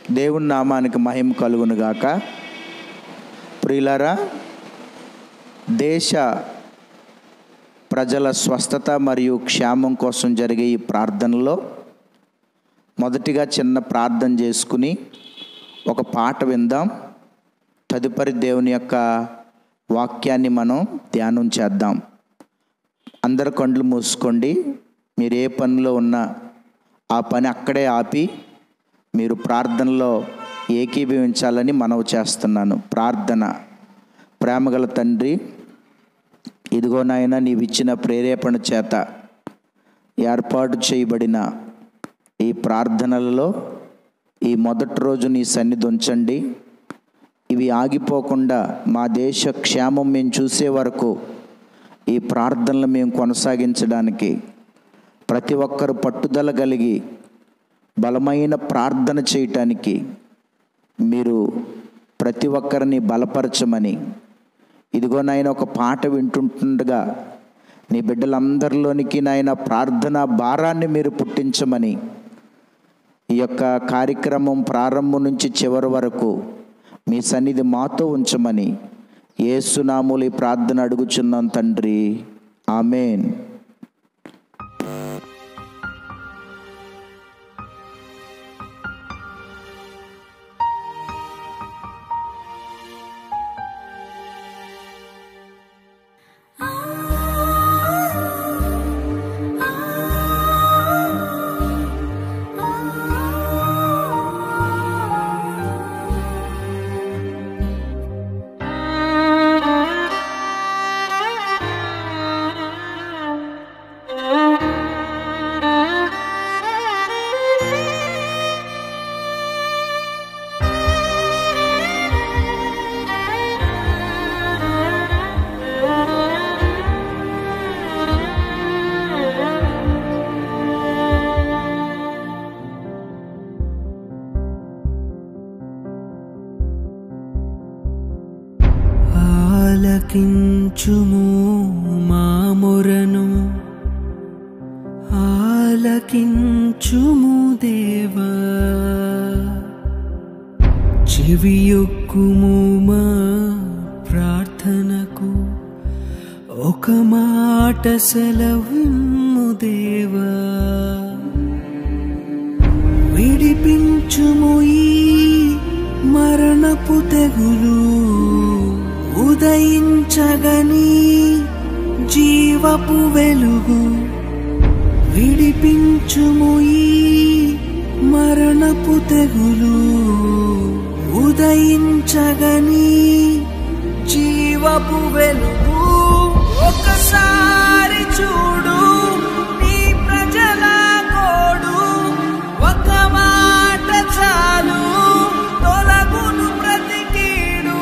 దేవుని నామానికి మహిమ కలుగును గాక ప్రియులారా దేశ ప్రజల స్వస్థత మరియు క్షేమం కోసం జరిగే ఈ ప్రార్థనలో మొదటిగా చిన్న ప్రార్థన చేసుకుని ఒక పాట విందాం తదుపరి దేవుని యొక్క వాక్యాన్ని మనం ధ్యానం చేద్దాం అందరు కండ్లు మూసుకోండి మీరు ఏ పనిలో ఉన్నా ఆ పని అక్కడే ఆపి మీరు ప్రార్థనలో ఏకీభవించాలని మనవి చేస్తున్నాను ప్రార్థన ప్రేమగల తండ్రి ఇదిగో నాయన నీవిచ్చిన ప్రేరేపణ చేత ఏర్పాటు చేయబడిన ఈ ప్రార్థనలలో ఈ మొదటి రోజు నీ సన్నిధి ఉంచండి ఇవి ఆగిపోకుండా మా దేశ క్షేమం మేము చూసే వరకు ఈ ప్రార్థనలు మేము కొనసాగించడానికి ప్రతి ఒక్కరు పట్టుదల కలిగి బలమైన ప్రార్థన చేయటానికి మీరు ప్రతి ఒక్కరిని బలపరచమని ఇదిగో నాయన ఒక పాట వింటుంటుండగా నీ బిడ్డలందరిలోనికి నాయన ప్రార్థన భారాన్ని మీరు పుట్టించమని ఈ యొక్క కార్యక్రమం ప్రారంభం నుంచి చివరి వరకు మీ సన్నిధి మాతో ఉంచమని ఏసునాములు ఈ ప్రార్థన అడుగుచున్నాం తండ్రి ఆమెన్ ఆలకించుము మా మొరను ఆలకించుము దేవా చెవియొక్కుము మా ప్రార్థనకు ఒక మాట సెలవిమ్ము దేవా విడిపించుము ఈ మరణపు తెగులు ఉదయించగని జీవపు వెలుగు విడిపించుము ఈ మరణపు తెగులు ఉదయించగని జీవపు వెలుగు ఒకసారి చూడు నీ ప్రజల గోడు ఒక మాట చాలు తొలగును ప్రతి కీడు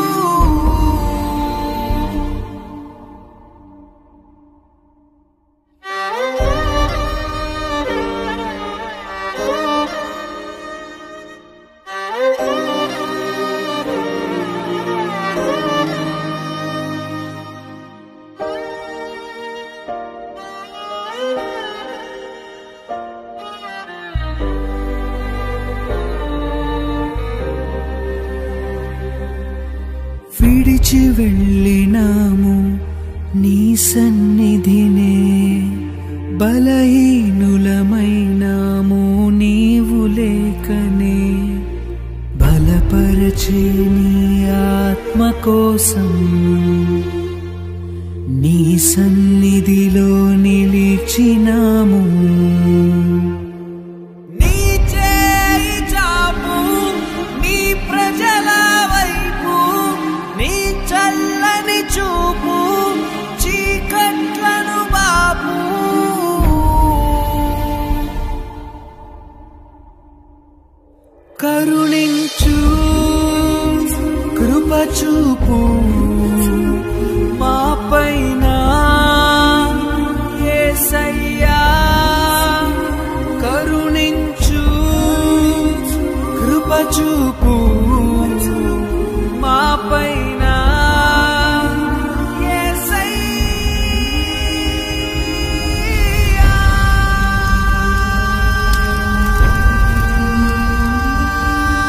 విడిచి వెళ్ళినాము నీ సన్నిధినే బలహీనులమైనాము నీవు లేకనే బలపరచే నీ ఆత్మ కోసం నీ సన్నిధిలో నిలిచినాము నీ చేయి చాపు నీ ప్రజల వైపు నీ చల్లని చూపు చీకట్లను బాపు కరుణించు కృప చూపు మా పైన యేసయ్యా కరుణించు కృప చూపు మా పైన యేసయ్యా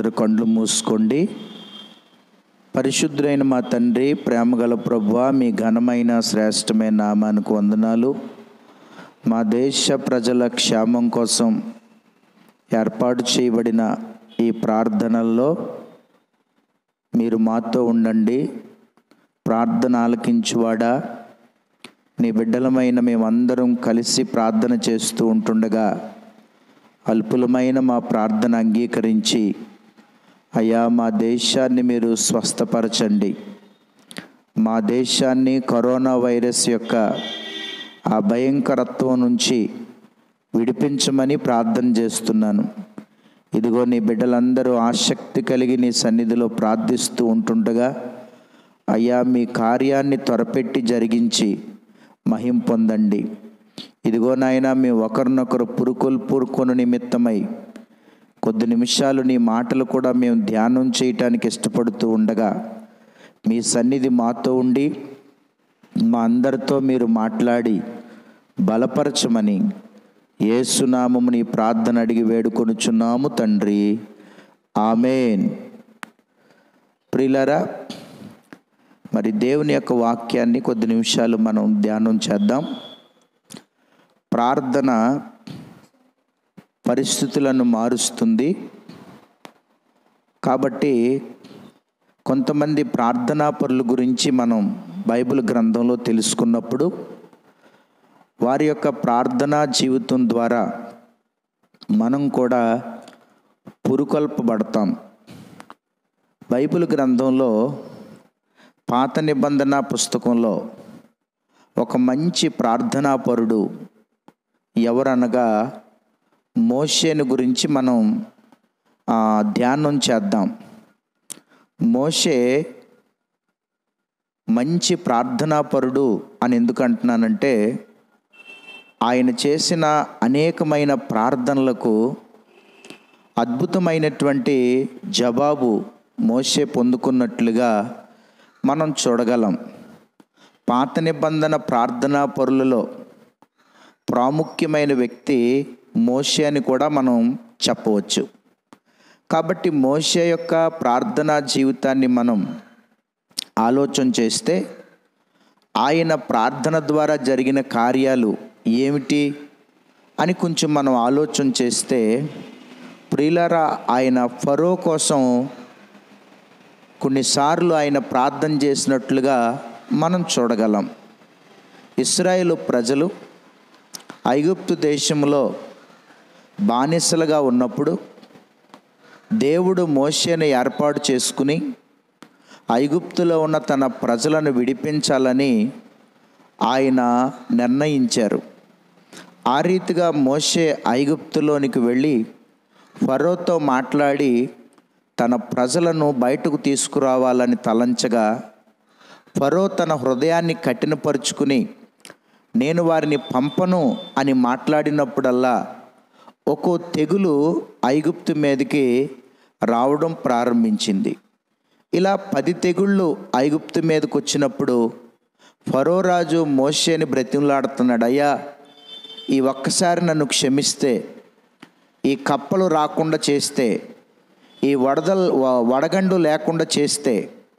అందరు కండ్లు మూసుకోండి పరిశుద్ధులైన మా తండ్రి ప్రేమగల ప్రభువ మీ ఘనమైన శ్రేష్టమైన నామానికి వందనాలు మా దేశ ప్రజల క్షేమం కోసం ఏర్పాటు చేయబడిన ఈ ప్రార్థనల్లో మీరు మాతో ఉండండి ప్రార్థన ఆలకించువాడా నీ బిడ్డలమైన మేమందరం కలిసి ప్రార్థన చేస్తూ ఉంటుండగా అల్పులమైన మా ప్రార్థన అంగీకరించి అయ్యా మా దేశాన్ని మీరు స్వస్థపరచండి మా దేశాన్ని కరోనా వైరస్ యొక్క ఆ భయంకరత్వం నుంచి విడిపించమని ప్రార్థన చేస్తున్నాను ఇదిగో నీ బిడ్డలందరూ ఆసక్తి కలిగి నీ సన్నిధిలో ప్రార్థిస్తూ ఉంటుండగా అయ్యా మీ కార్యాన్ని త్వరపెట్టి జరిగించి మహిం పొందండి ఇదిగో నాయన మీ ఒకరినొకరు పురుకొల్ పురుకొను నిమిత్తమై కొద్ది నిమిషాలు నీ మాటలు కూడా మేము ధ్యానం చేయటానికి ఇష్టపడుతూ ఉండగా మీ సన్నిధి మాతో ఉండి మా అందరితో మీరు మాట్లాడి బలపరచమని ఏసునామము నీ ప్రార్థన అడిగి వేడుకొనుచున్నాము తండ్రి ఆమెన్ ప్రియులరా మరి దేవుని యొక్క వాక్యాన్ని కొద్ది నిమిషాలు మనం ధ్యానం చేద్దాం ప్రార్థన పరిస్థితులను మారుస్తుంది కాబట్టి కొంతమంది ప్రార్థనా పరుల గురించి మనం బైబిల్ గ్రంథంలో తెలుసుకున్నప్పుడు వారి యొక్క ప్రార్థనా జీవితం ద్వారా మనం కూడా పురుకొల్పబడతాం బైబిల్ గ్రంథంలో పాత నిబంధన పుస్తకంలో ఒక మంచి ప్రార్థనాపరుడు ఎవరనగా మోషేను గురించి మనం ఆ, ధ్యానం చేద్దాం మోషే మంచి ప్రార్థనాపరుడు అని ఎందుకు అంటున్నానంటే ఆయన చేసిన అనేకమైన ప్రార్థనలకు అద్భుతమైనటువంటి జవాబు మోషే పొందుకున్నట్లుగా మనం చూడగలం పాత నిబంధన ప్రార్థనా పరులలో ప్రాముఖ్యమైన వ్యక్తి మోషే అని కూడా మనం చెప్పవచ్చు కాబట్టి మోషే యొక్క ప్రార్థనా జీవితాన్ని మనం ఆలోచన చేస్తే ఆయన ప్రార్థన ద్వారా జరిగిన కార్యాలు ఏమిటి అని కొంచెం మనం ఆలోచన చేస్తే ప్రియులరా ఆయన ఫరో కోసం కొన్నిసార్లు ఆయన ప్రార్థన చేసినట్లుగా మనం చూడగలం ఇస్రాయేలు ప్రజలు ఐగుప్తు దేశంలో బానిసలుగా ఉన్నప్పుడు దేవుడు మోషేను ఏర్పాటు చేసుకుని ఐగుప్తులో ఉన్న తన ప్రజలను విడిపించాలని ఆయన నిర్ణయించారు ఆ రీతిగా మోషే ఐగుప్తులోనికి వెళ్ళి ఫరోతో మాట్లాడి తన ప్రజలను బయటకు తీసుకురావాలని తలంచగా ఫరో తన హృదయాన్ని కఠినపరుచుకుని నేను వారిని పంపను అని మాట్లాడినప్పుడల్లా ఒక్కో తెగులు ఐగుప్తు మీదకి రావడం ప్రారంభించింది ఇలా పది తెగుళ్ళు ఐగుప్తు మీదకి వచ్చినప్పుడు ఫరో రాజు మోషేని బ్రతిమలాడుతున్నాడు అయ్యా ఈ ఒక్కసారి నన్ను క్షమిస్తే ఈ కప్పలు రాకుండా చేస్తే ఈ వడదల్ వ- వడగండు లేకుండా చేస్తే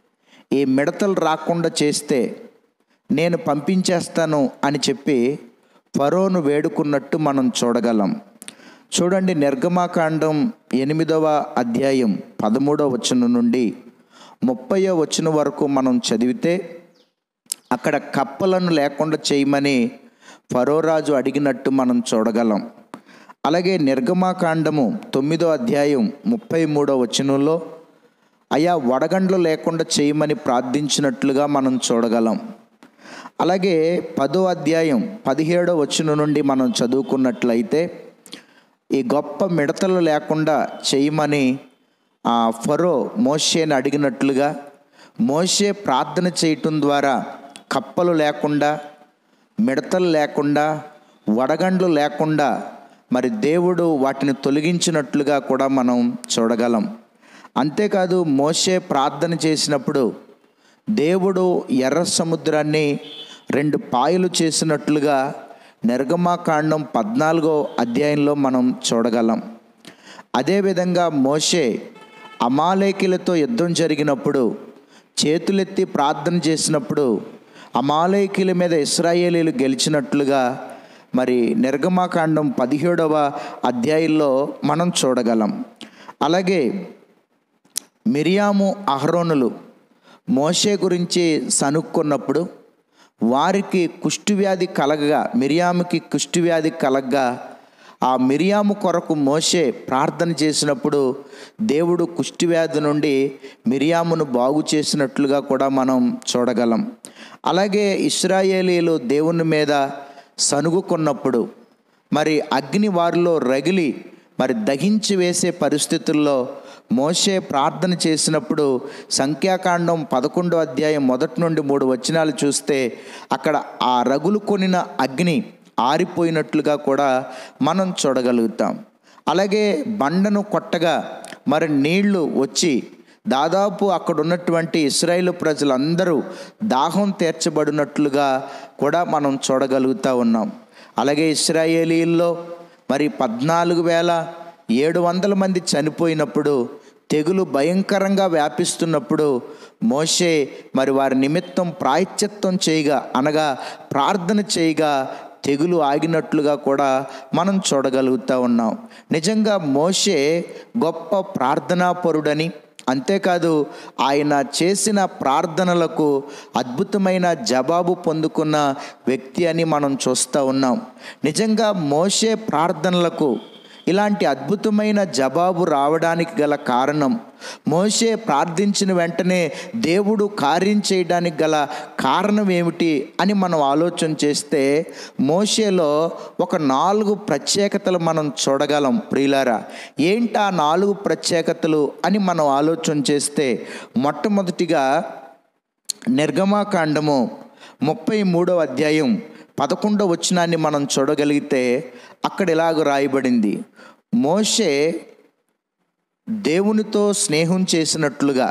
ఈ మిడతలు రాకుండా చేస్తే నేను పంపించేస్తాను అని చెప్పి ఫరోను వేడుకున్నట్టు మనం చూడగలం చూడండి నిర్గమాకాండం ఎనిమిదవ అధ్యాయం పదమూడవ వచనం నుండి ముప్పయో వచనం వరకు మనం చదివితే అక్కడ కప్పలను లేకుండా చేయమని ఫరోరాజు అడిగినట్టు మనం చూడగలం అలాగే నిర్గమాకాండము తొమ్మిదో అధ్యాయం ముప్పై మూడో వచనంలో అయా వడగండ్లు లేకుండా చేయమని ప్రార్థించినట్లుగా మనం చూడగలం అలాగే పదో అధ్యాయం పదిహేడో వచనం నుండి మనం చదువుకున్నట్లయితే ఈ గొప్ప మిడతలు లేకుండా చేయమని ఆ ఫరో మోషేని అడిగినట్లుగా మోషే ప్రార్థన చేయటం ద్వారా కప్పలు లేకుండా మిడతలు లేకుండా వడగండ్లు లేకుండా మరి దేవుడు వాటిని తొలగించినట్లుగా కూడా మనం చూడగలం అంతేకాదు మోషే ప్రార్థన చేసినప్పుడు దేవుడు ఎర్ర సముద్రాన్ని రెండు పాయలు చేసినట్లుగా నిర్గమాకాండం పద్నాలుగో అధ్యాయంలో మనం చూడగలం అదేవిధంగా మోషే అమాలేకులతో యుద్ధం జరిగినప్పుడు చేతులెత్తి ప్రార్థన చేసినప్పుడు అమాలేకుల మీద ఇస్రాయేలీలు గెలిచినట్లుగా మరి నిర్గమాకాండం పదిహేడవ అధ్యాయంలో మనం చూడగలం అలాగే మిరియాము అహరోనులు మోషే గురించి సనుక్కున్నప్పుడు వారికి కుష్ఠవ్యాధి కలగగా మిరియాముకి కుష్ఠవ్యాధి కలగగా ఆ మిరియాము కొరకు మోషే ప్రార్థన చేసినప్పుడు దేవుడు కుష్ఠవ్యాధి నుండి మిరియామును బాగు చేసినట్లుగా కూడా మనం చూడగలం అలాగే ఇస్రాయేలీలు దేవుని మీద సనుగుకున్నప్పుడు మరి అగ్ని వారిలో రగిలి మరి దహించి వేసే పరిస్థితుల్లో మోషే ప్రార్థన చేసినప్పుడు సంఖ్యాకాండం పదకొండో అధ్యాయం మొదటి నుండి మూడు వచనాలు చూస్తే అక్కడ ఆ రగులు కొనిన అగ్ని ఆరిపోయినట్లుగా కూడా మనం చూడగలుగుతాం అలాగే బండను కొట్టగా మరి నీళ్లు వచ్చి దాదాపు అక్కడ ఉన్నటువంటి ఇస్రాయేల్ ప్రజలందరూ దాహం తీర్చబడినట్లుగా కూడా మనం చూడగలుగుతూ ఉన్నాం అలాగే ఇస్రాయేలీల్లో మరి పద్నాలుగు వేల ఏడు వందల మంది చనిపోయినప్పుడు తెగులు భయంకరంగా వ్యాపిస్తున్నప్పుడు మోషే మరి వారి నిమిత్తం ప్రాయశ్చిత్తం చేయగా అనగా ప్రార్థన చేయగా తెగులు ఆగినట్లుగా కూడా మనం చూడగలుగుతూ ఉన్నాం నిజంగా మోషే గొప్ప ప్రార్థనాపరుడని అంతేకాదు ఆయన చేసిన ప్రార్థనలకు అద్భుతమైన జవాబు పొందుకున్న వ్యక్తి అని మనం చూస్తూ ఉన్నాం నిజంగా మోషే ప్రార్థనలకు ఇలాంటి అద్భుతమైన జవాబు రావడానికి గల కారణం మోషే ప్రార్థించిన వెంటనే దేవుడు కార్యం చేయడానికి గల కారణం ఏమిటి అని మనం ఆలోచన చేస్తే మోషేలో ఒక నాలుగు ప్రత్యేకతలు మనం చూడగలం ప్రియులారా ఏంటి ఆ నాలుగు ప్రత్యేకతలు అని మనం ఆలోచన చేస్తే మొట్టమొదటిగా నిర్గమాకాండము ముప్పై మూడవ అధ్యాయం పదకొండవ వచనాన్ని మనం చూడగలిగితే అక్కడ ఇలాగ రాయబడింది మోషే దేవునితో స్నేహం చేసినట్లుగా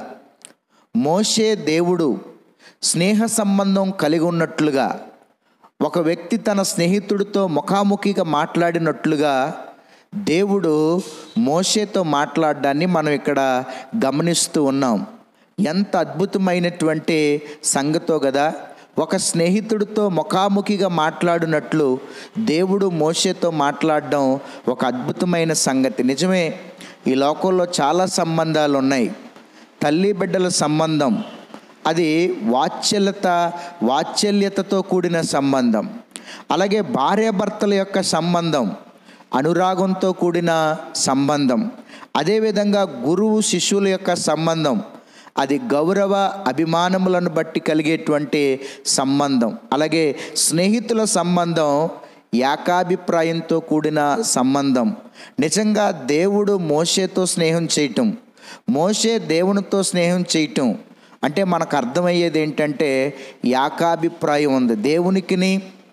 మోషే దేవుడు స్నేహ సంబంధం కలిగి ఉన్నట్లుగా ఒక వ్యక్తి తన స్నేహితుడితో ముఖాముఖిగా మాట్లాడినట్లుగా దేవుడు మోషేతో మాట్లాడడాన్ని మనం ఇక్కడ గమనిస్తూ ఉన్నాం ఎంత అద్భుతమైనటువంటి సంగతో కదా ఒక స్నేహితుడితో ముఖాముఖిగా మాట్లాడినట్లు దేవుడు మోషేతో మాట్లాడడం ఒక అద్భుతమైన సంగతి నిజమే ఈ లోకంలో చాలా సంబంధాలు ఉన్నాయి తల్లి బిడ్డల సంబంధం అది వాత్సల్యత వాత్సల్యతతో కూడిన సంబంధం అలాగే భార్యాభర్తల యొక్క సంబంధం అనురాగంతో కూడిన సంబంధం అదేవిధంగా గురువు శిష్యుల యొక్క సంబంధం అది గౌరవ అభిమానములను బట్టి కలిగేటువంటి సంబంధం అలాగే స్నేహితుల సంబంధం ఏకాభిప్రాయంతో కూడిన సంబంధం నిజంగా దేవుడు మోషేతో స్నేహం చేయటం మోషే దేవునితో స్నేహం చేయటం అంటే మనకు అర్థమయ్యేది ఏంటంటే ఏకాభిప్రాయం ఉంది దేవునికిని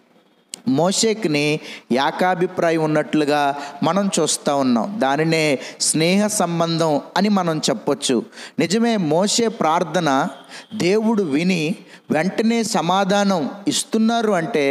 మోషేక్ని ఏకాభిప్రాయం ఉన్నట్లుగా మనం చూస్తూ ఉన్నాం దానినే స్నేహ సంబంధం అని మనం చెప్పొచ్చు నిజమే మోషే ప్రార్థన దేవుడు విని వెంటనే సమాధానం ఇస్తున్నారు అంటే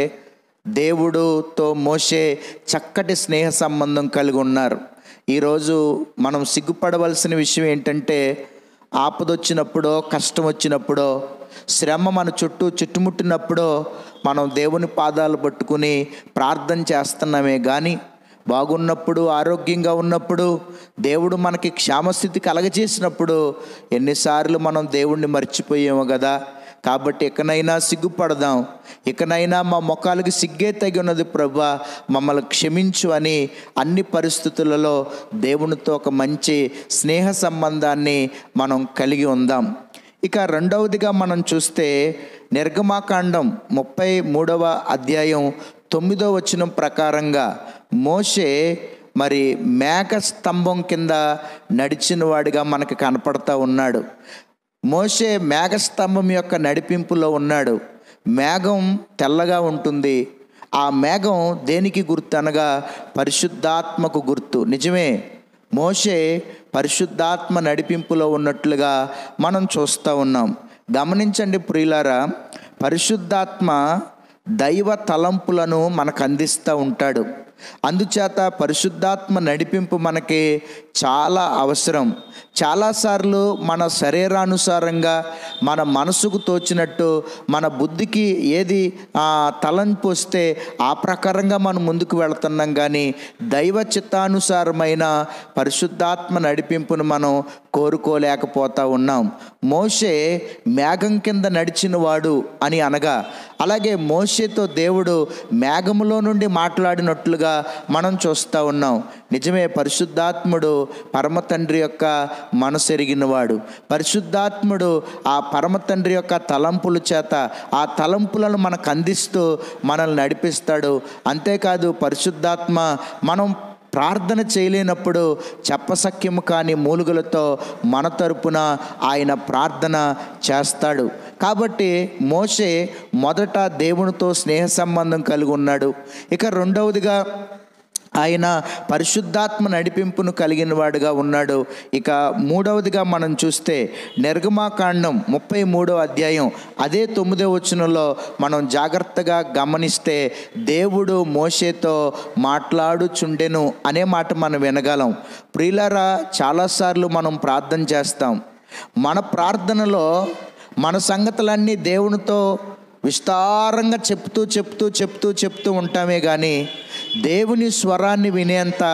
దేవుడుతో మోషే చక్కటి స్నేహ సంబంధం కలిగి ఉన్నారు ఈరోజు మనం సిగ్గుపడవలసిన విషయం ఏంటంటే ఆపదొచ్చినప్పుడో కష్టం వచ్చినప్పుడో శ్రమ మన చుట్టూ చుట్టుముట్టినప్పుడో మనం దేవుని పాదాలు పట్టుకుని ప్రార్థన చేస్తున్నామే కానీ బాగున్నప్పుడు ఆరోగ్యంగా ఉన్నప్పుడు దేవుడు మనకి క్షేమస్థితి కలగజేసినప్పుడు ఎన్నిసార్లు మనం దేవుణ్ణి మర్చిపోయాము కదా కాబట్టి ఇకనైనా సిగ్గుపడదాం ఇకనైనా మా ముఖాలకి సిగ్గే తగి ఉన్నది ప్రభా మమ్మల్ని క్షమించు అని అన్ని పరిస్థితులలో దేవునితో ఒక మంచి స్నేహ సంబంధాన్ని మనం కలిగి ఉందాం ఇక రెండవదిగా మనం చూస్తే నిర్గమాకాండం ముప్పై మూడవ అధ్యాయం తొమ్మిదో వచనం ప్రకారంగా మోషే మరి మేఘ స్తంభం కింద నడిచిన వాడిగా మనకి కనపడతా ఉన్నాడు మోషే మేఘస్తంభం యొక్క నడిపింపులో ఉన్నాడు మేఘం తెల్లగా ఉంటుంది ఆ మేఘం దేనికి గుర్తు అనగా పరిశుద్ధాత్మకు గుర్తు నిజమే మోషే పరిశుద్ధాత్మ నడిపింపులో ఉన్నట్లుగా మనం చూస్తూ ఉన్నాం గమనించండి ప్రియులారా పరిశుద్ధాత్మ దైవ తలంపులను మనకు అందిస్తూ ఉంటాడు అందుచేత పరిశుద్ధాత్మ నడిపింపు మనకి చాలా అవసరం చాలాసార్లు మన శరీరానుసారంగా మన మనసుకు తోచినట్టు మన బుద్ధికి ఏది ఆ, తలంపు వస్తే ఆ ప్రకారంగా మనం ముందుకు వెళుతున్నాం కానీ దైవ చిత్తానుసారమైన పరిశుద్ధాత్మ నడిపింపును మనం కోరుకోలేకపోతా ఉన్నాం మోషే మేఘం కింద నడిచిన వాడు అని అనగా అలాగే మోషేతో దేవుడు మేఘములో నుండి మాట్లాడినట్లుగా మనం చూస్తూ ఉన్నాం నిజమే పరిశుద్ధాత్ముడు పరమ తండ్రి యొక్క మనసు ఎరిగినవాడు పరిశుద్ధాత్ముడు ఆ పరమ తండ్రి యొక్క తలంపుల చేత ఆ తలంపులను మనకు అందిస్తూ మనల్ని నడిపిస్తాడు అంతేకాదు పరిశుద్ధాత్మ మనం ప్రార్థన చేయలేనప్పుడు చెప్పసఖ్యము కాని మూలుగులతో మన తరపున ఆయన ప్రార్థన చేస్తాడు కాబట్టి మోషే మొదట దేవునితో స్నేహ సంబంధం కలిగి ఉన్నాడు ఇక రెండవదిగా ఆయన పరిశుద్ధాత్మ నడిపింపును కలిగిన వాడుగా ఉన్నాడు ఇక మూడవదిగా మనం చూస్తే నిర్గమాకాండం ముప్పై మూడో అధ్యాయం అదే తొమ్మిదో వచనంలో మనం జాగ్రత్తగా గమనిస్తే దేవుడు మోషేతో మాట్లాడుచుండెను అనే మాట మనం వినగలం ప్రియులారా చాలాసార్లు మనం ప్రార్థన చేస్తాం మన ప్రార్థనలో మన సంగతులన్నీ దేవునితో విస్తారంగా చెప్తూ చెప్తూ చెప్తూ చెప్తూ ఉంటామే కానీ దేవుని స్వరాన్ని వినేంత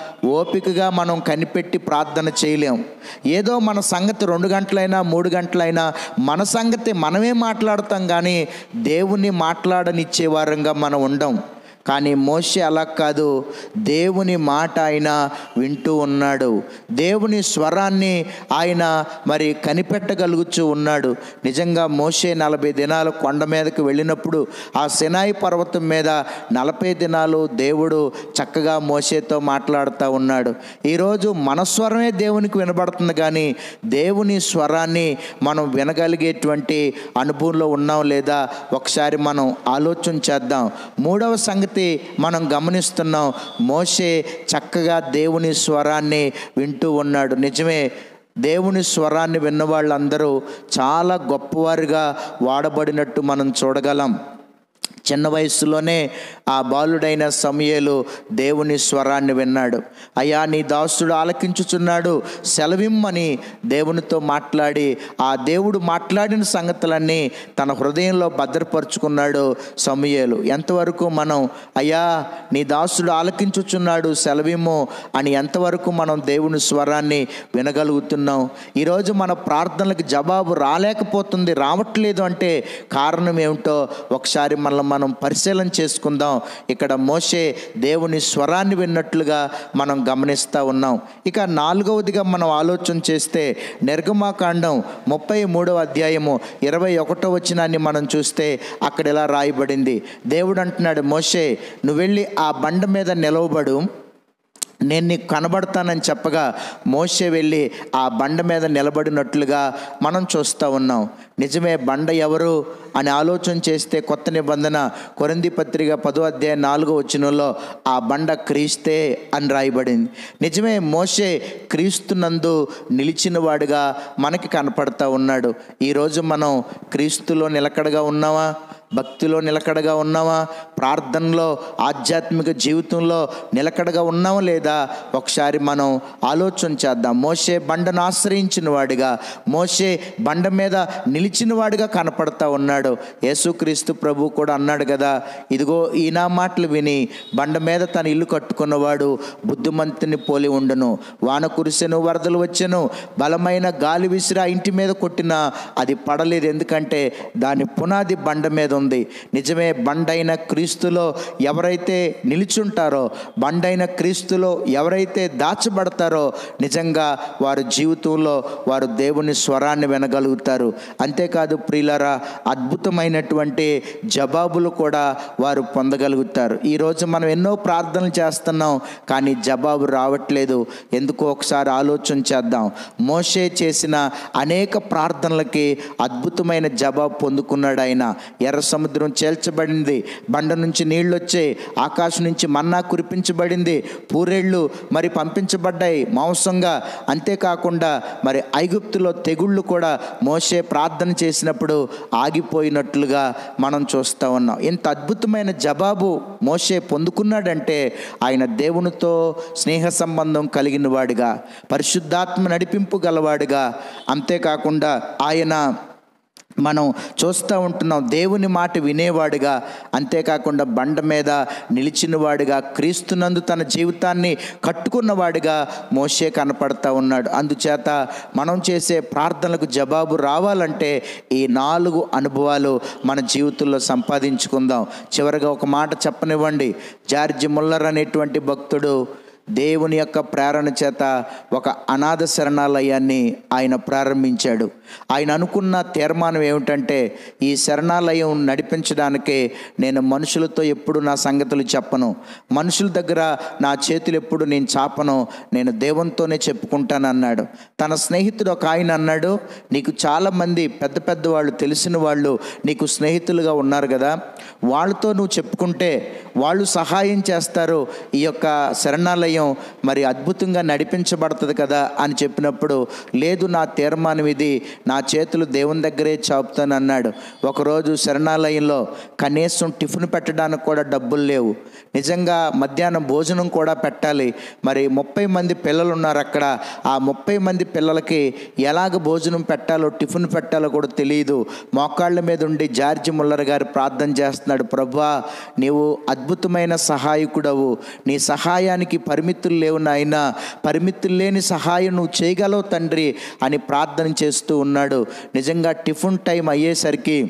ఓపికగా మనం కనిపెట్టి ప్రార్థన చేయలేం ఏదో మన సంగతి రెండు గంటలైనా మూడు గంటలైనా మన సంగతి మనమే మాట్లాడతాం కానీ దేవుణ్ణి మాట్లాడనిచ్చే వారంగా మనం ఉండం కానీ మోషే అలా కాదు దేవుని మాట ఆయన వింటూ ఉన్నాడు దేవుని స్వరాన్ని ఆయన మరి కనిపెట్టగలుగుతూ ఉన్నాడు నిజంగా మోషే నలభై దినాలు కొండ మీదకి వెళ్ళినప్పుడు ఆ సినాయి పర్వతం మీద నలభై దినాలు దేవుడు చక్కగా మోషేతో మాట్లాడుతూ ఉన్నాడు ఈరోజు మన స్వరమే దేవునికి వినబడుతుంది కానీ దేవుని స్వరాన్ని మనం వినగలిగేటువంటి అనుభవంలో ఉన్నాం లేదా ఒకసారి మనం ఆలోచన చేద్దాం మూడవ సంగతి మనం గమనిస్తున్నాం మోషే చక్కగా దేవుని స్వరాన్ని వింటూ ఉన్నాడు నిజమే దేవుని స్వరాన్ని విన్న వాళ్ళందరూ చాలా గొప్పవారిగా వాడబడినట్టు మనం చూడగలం చిన్న వయసులోనే ఆ బాలుడైన సమయలు దేవుని స్వరాన్ని విన్నాడు అయ్యా నీ దాసుడు ఆలకించుచున్నాడు సెలవిమ్మని దేవునితో మాట్లాడి ఆ దేవుడు మాట్లాడిన సంగతులన్నీ తన హృదయంలో భద్రపరుచుకున్నాడు సమయలు ఎంతవరకు మనం అయ్యా నీ దాసుడు ఆలకించుచున్నాడు సెలవిమ్ము అని ఎంతవరకు మనం దేవుని స్వరాన్ని వినగలుగుతున్నాం ఈరోజు మన ప్రార్థనలకు జవాబు రాలేకపోతుంది రావట్లేదు అంటే కారణం ఏమిటో ఒకసారి మనల్ని మనం పరిశీలన చేసుకుందాం ఇక్కడ మోషే దేవుని స్వరాన్ని విన్నట్లుగా మనం గమనిస్తూ ఉన్నాం ఇక నాలుగవదిగా మనం ఆలోచన చేస్తే నిర్గమాకాండం ముప్పై మూడవ అధ్యాయము ఇరవై ఒకటో వచనాన్ని మనం చూస్తే అక్కడ ఇలా రాయబడింది దేవుడు అంటున్నాడు మోషే నువ్వు వెళ్ళి ఆ బండ మీద నిలవబడు నేను నీకు కనబడతానని చెప్పగా మోసే వెళ్ళి ఆ బండ మీద నిలబడినట్లుగా మనం చూస్తూ ఉన్నాం నిజమే బండ ఎవరు అని ఆలోచన చేస్తే కొత్త నిబంధన కొరింది పత్రిక పదో అధ్యాయం నాలుగో వచ్చినలో ఆ బండ క్రీస్తే అని రాయబడింది నిజమే మోసే క్రీస్తునందు నిలిచిన వాడుగా మనకి కనపడతా ఉన్నాడు ఈరోజు మనం క్రీస్తులో నిలకడగా ఉన్నావా భక్తిలో నిలకడగా ఉన్నావా ప్రార్థనలో ఆధ్యాత్మిక జీవితంలో నిలకడగా ఉన్నావా లేదా ఒకసారి మనం ఆలోచన చేద్దాం మోసే బండను ఆశ్రయించిన వాడిగా మోసే బండ మీద నిలిచిన వాడిగా కనపడతా ఉన్నాడు యేసుక్రీస్తు ప్రభు కూడా అన్నాడు కదా ఇదిగో ఈ నా మాటలు విని బండ మీద తన ఇల్లు కట్టుకున్నవాడు బుద్ధిమంతుని పోలి ఉండును వాన కురిసెను వరదలు వచ్చెను బలమైన గాలి విసిరి ఆ ఇంటి మీద కొట్టినా అది పడలేదు ఎందుకంటే దాని పునాది బండ మీద ఉంది నిజమే బండైన క్రీస్తులో ఎవరైతే నిలిచుంటారో బండైన క్రీస్తులో ఎవరైతే దాచబడతారో నిజంగా వారి జీవితంలో వారు దేవుని స్వరాన్ని వినగలుగుతారు అంతేకాదు ప్రియులరా అద్భుతమైనటువంటి జవాబులు కూడా వారు పొందగలుగుతారు ఈరోజు మనం ఎన్నో ప్రార్థనలు చేస్తున్నాం కానీ జవాబు రావట్లేదు ఎందుకో ఒకసారి ఆలోచన చేద్దాం మోషే చేసిన అనేక ప్రార్థనలకి అద్భుతమైన జవాబు పొందుకున్నాడు ఆయన ఎర్ర సముద్రం చేల్చబడింది బండ నుంచి నీళ్ళు వచ్చాయి ఆకాశం నుంచి మన్నా కురిపించబడింది పూరేళ్ళు మరి పంపించబడ్డాయి మాంసంగా అంతేకాకుండా మరి ఐగుప్తులో తెగుళ్ళు కూడా మోసే ప్రార్థన చేసినప్పుడు ఆగిపోయినట్లుగా మనం చూస్తూ ఉన్నాం ఇంత అద్భుతమైన జవాబు మోసే పొందుకున్నాడంటే ఆయన దేవునితో స్నేహ సంబంధం కలిగిన వాడిగా పరిశుద్ధాత్మ నడిపింపు గలవాడిగా అంతేకాకుండా ఆయన మనం చూస్తూ ఉంటున్నాం దేవుని మాట వినేవాడుగా అంతేకాకుండా బండ మీద నిలిచినవాడుగా క్రీస్తునందు తన జీవితాన్ని కట్టుకున్నవాడిగా మోసే కనపడతా ఉన్నాడు అందుచేత మనం చేసే ప్రార్థనలకు జవాబు రావాలంటే ఈ నాలుగు అనుభవాలు మన జీవితంలో సంపాదించుకుందాం చివరిగా ఒక మాట చెప్పనివ్వండి జార్జి ముల్లర్ అనేటువంటి భక్తుడు దేవుని యొక్క ప్రేరణ చేత ఒక అనాథ శరణాలయాన్ని ఆయన ప్రారంభించాడు ఆయన అనుకున్న తీర్మానం ఏమిటంటే ఈ శరణాలయం నడిపించడానికే నేను మనుషులతో ఎప్పుడు నా సంగతులు చెప్పను మనుషుల దగ్గర నా చేతులు ఎప్పుడు నేను చాపను నేను దేవునితోనే చెప్పుకుంటాను అన్నాడు తన స్నేహితుడు ఒక ఆయన అన్నాడు నీకు చాలామంది పెద్ద పెద్ద వాళ్ళు తెలిసిన వాళ్ళు నీకు స్నేహితులుగా ఉన్నారు కదా వాళ్ళతో నువ్వు చెప్పుకుంటే వాళ్ళు సహాయం చేస్తారు ఈ యొక్క శరణాలయం మరి అద్భుతంగా నడిపించబడుతుంది కదా అని చెప్పినప్పుడు లేదు నా తీర్మానం ఇది నా చేతులు దేవుని దగ్గరే చాపుతాను అన్నాడు ఒకరోజు శరణాలయంలో కనీసం టిఫిన్ పెట్టడానికి కూడా డబ్బులు లేవు నిజంగా మధ్యాహ్నం భోజనం కూడా పెట్టాలి మరి ముప్పై మంది పిల్లలు ఉన్నారు అక్కడ ఆ ముప్పై మంది పిల్లలకి ఎలాగ భోజనం పెట్టాలో టిఫిన్ పెట్టాలో కూడా తెలియదు మోకాళ్ళ మీద ఉండి జార్జి ముల్లర్ గారు ప్రార్థన చేస్తున్నాడు ప్రభా నీవు అద్భుతమైన సహాయకుడవు నీ సహాయానికి పరిమితులు లేవు నాయన పరిమితులు లేని సహాయం నువ్వు చేయగలవు తండ్రి అని ప్రార్థన చేస్తూ ఉన్నాడు నిజంగా టిఫిన్ టైం అయ్యేసరికి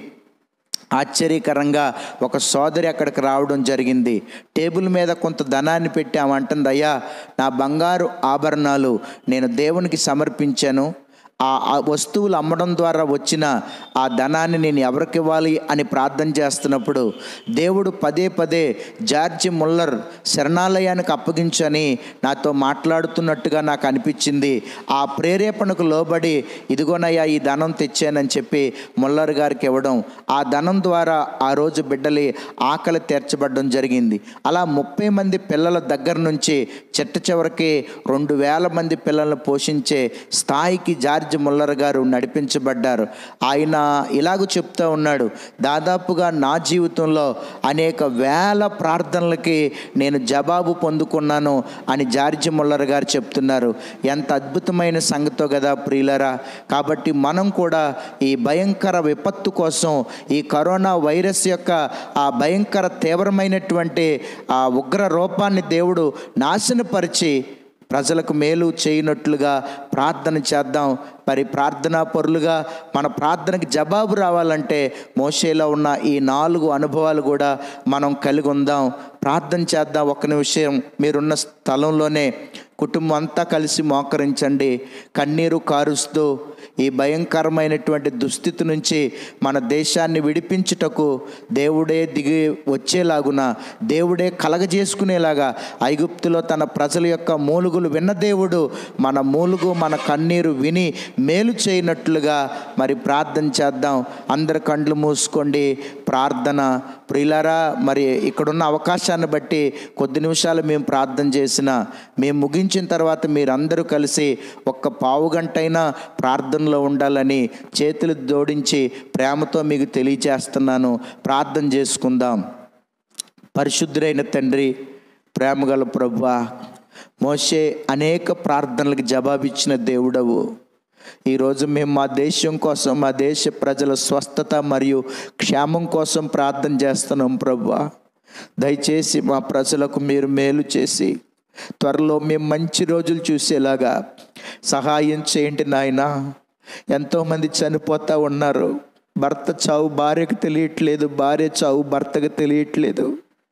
ఆశ్చర్యకరంగా ఒక సోదరి అక్కడికి రావడం జరిగింది టేబుల్ మీద కొంత ధనాన్ని పెట్టి ఆమె అంటుంది అయ్యా నా బంగారు ఆభరణాలు నేను దేవునికి సమర్పించాను ఆ ఆ వస్తువులు అమ్మడం ద్వారా వచ్చిన ఆ ధనాన్ని నేను ఎవరికి ఇవ్వాలి అని ప్రార్థన చేస్తున్నప్పుడు దేవుడు పదే పదే జార్జి ముల్లర్ శరణాలయానికి అప్పగించని నాతో మాట్లాడుతున్నట్టుగా నాకు అనిపించింది ఆ ప్రేరేపణకు లోబడి ఇదిగోనయ్యా ఈ ధనం తెచ్చానని చెప్పి ముల్లర్ గారికి ఇవ్వడం ఆ ధనం ద్వారా ఆ రోజు బిడ్డలి ఆకలి తీర్చబడడం జరిగింది అలా ముప్పై మంది పిల్లల దగ్గర నుంచి చిట్ట చివరికి రెండు వేల మంది పిల్లలను పోషించే స్థాయికి జార్జ్ ముల్లర్ గారు నడిపించబడ్డారు ఆయన ఇలాగ చెప్తా ఉన్నాడు దాదాపుగా నా జీవితంలో అనేక వేల ప్రార్థనలకి నేను జవాబు పొందుకున్నాను అని జార్జ్ ముల్లర్ గారు చెప్తున్నారు ఎంత అద్భుతమైన సంగతో కదా ప్రియులరా కాబట్టి మనం కూడా ఈ భయంకర విపత్తు కోసం ఈ కరోనా వైరస్ యొక్క ఆ భయంకర తీవ్రమైనటువంటి ఆ ఉగ్ర రూపాన్ని దేవుడు నాశనపరిచి ప్రజలకు మేలు చేయనట్లుగా ప్రార్థన చేద్దాం మరి ప్రార్థనా పరులుగా మన ప్రార్థనకి జవాబు రావాలంటే మోషేలో ఉన్న ఈ నాలుగు అనుభవాలు కూడా మనం కలిగి ఉందాం ప్రార్థన చేద్దాం ఒక్క నిమిషం మీరున్న స్థలంలోనే కుటుంబం అంతా కలిసి మోకరించండి కన్నీరు కారుస్తూ ఈ భయంకరమైనటువంటి దుస్థితి నుంచి మన దేశాన్ని విడిపించుటకు దేవుడే దిగి వచ్చేలాగున దేవుడే కలగజేసుకునేలాగా ఐగుప్తులో తన ప్రజల యొక్క మూలుగులు విన్న దేవుడు మన మూలుగు మన కన్నీరు విని మేలు చేయనట్లుగా మరి ప్రార్థన చేద్దాం అందరి కండ్లు మూసుకోండి ప్రార్థన ప్రియులారా మరి ఇక్కడున్న అవకాశాన్ని బట్టి కొద్ది నిమిషాలు మేము ప్రార్థన చేసిన మేము ముగించిన తర్వాత మీరందరూ కలిసి ఒక్క పావు గంటైనా ప్రార్థనలో ఉండాలని చేతులు జోడించి ప్రేమతో మీకు తెలియచేస్తున్నాను ప్రార్థన చేసుకుందాం పరిశుద్ధుడైన తండ్రి ప్రేమగల ప్రభువా మోషే అనేక ప్రార్థనలకు జవాబిచ్చిన దేవుడవు ఈరోజు మేము మా దేశం కోసం మా దేశ ప్రజల స్వస్థత మరియు క్షేమం కోసం ప్రార్థన చేస్తున్నాం ప్రభువా దయచేసి మా ప్రజలకు మీరు మేలు చేసి త్వరలో మేము మంచి రోజులు చూసేలాగా సహాయం చేయండి నాయన ఎంతోమంది చనిపోతూ ఉన్నారు భర్త చావు భార్యకు తెలియట్లేదు భార్య చావు భర్తకు తెలియట్లేదు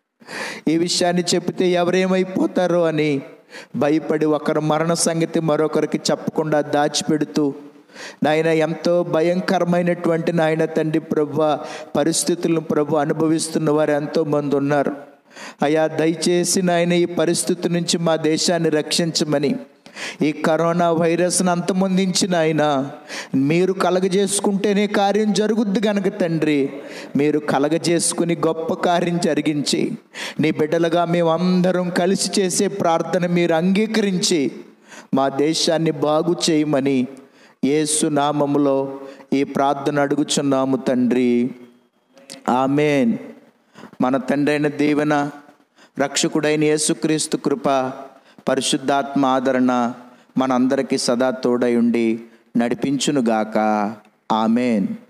ఈ విషయాన్ని చెబితే ఎవరేమైపోతారో అని భయపడి ఒకరు మరణ సంగతి మరొకరికి చెప్పకుండా దాచిపెడుతూ నాయన ఎంతో భయంకరమైనటువంటి నాయన తండ్రి ప్రభు పరిస్థితులను ప్రభు అనుభవిస్తున్న వారు ఎంతోమంది ఉన్నారు అయా దయచేసి నాయన ఈ పరిస్థితి నుంచి మా దేశాన్ని రక్షించమని ఈ కరోనా వైరస్ను అంతమొందించిన ఆయన మీరు కలగజేసుకుంటేనే కార్యం జరుగుద్ది గనక తండ్రి మీరు కలగజేసుకుని గొప్ప కార్యం జరిగించి నీ బిడ్డలుగా మేమందరం కలిసి చేసే ప్రార్థన మీరు అంగీకరించి మా దేశాన్ని బాగు చేయమని యేసు నామములో ఈ ప్రార్థన అడుగుచున్నాము తండ్రి ఆమెన్ మన తండ్రైన దీవెన రక్షకుడైన యేసుక్రీస్తు కృప పరిశుద్ధాత్మ ఆదరణ మనందరికీ సదా తోడై ఉండి నడిపించునుగాక ఆమెన్